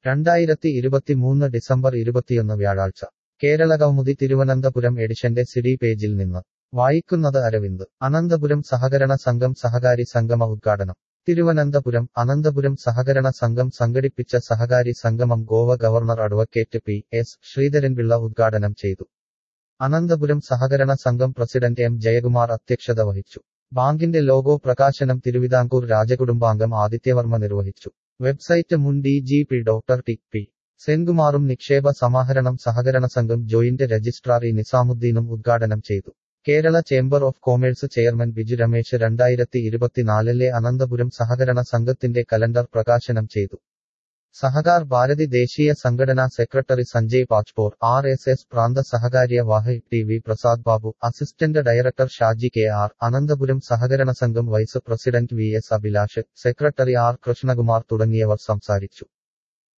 രണ്ടായിരത്തി ഇരുപത്തിമൂന്ന് ഡിസംബർ ഇരുപത്തിയൊന്ന് വ്യാഴാഴ്ച കേരള കൗമുദി തിരുവനന്തപുരം എഡിഷന്റെ സിഡി പേജിൽ നിന്ന് വായിക്കുന്നത് അരവിന്ദ് അനന്തപുരം സഹകരണ സംഘം സഹകാരി സംഗമ ഉദ്ഘാടനം തിരുവനന്തപുരം അനന്തപുരം സഹകരണ സംഘം സംഘടിപ്പിച്ച സഹകാരി സംഗമം Goa governor advocate P S Sreedharan Pillai ഉദ്ഘാടനം ചെയ്തു അനന്തപുരം സഹകരണ സംഘം പ്രസിഡന്റ് എം ജയകുമാർ അധ്യക്ഷത വഹിച്ചു ബാങ്കിന്റെ ലോഗോ പ്രകാശനം തിരുവിതാംകൂർ രാജകുടുംബാംഗം ആദിത്യവർമ്മ നിർവഹിച്ചു വെബ്സൈറ്റ് മുൻ D G P doctor T P സെൻകുമാറും നിക്ഷേപ സമാഹരണം സഹകരണ സംഘം ജോയിന്റ് രജിസ്ട്രാർ ഇ നിസാമുദ്ദീനും ഉദ്ഘാടനം ചെയ്തു Kerala chamber of commerce chairman Biju Ramesh രണ്ടായിരത്തി ഇരുപത്തിനാലിലെ അനന്തപുരം സഹകരണ സംഘത്തിന്റെ കലണ്ടർ പ്രകാശനം ചെയ്തു സഹകാർ ഭാരതി ദേശീയ സംഘടനാ സെക്രട്ടറി Sanjay Pajpor R S S പ്രാന്ത സഹകാര്യ വാഹ് T V Prasad Babu assistant director Shaji K R Ananthapuram സഹകരണ സംഘം vice president V S Abhilash secretary R Krishnakumar തുടങ്ങിയവർ സംസാരിച്ചു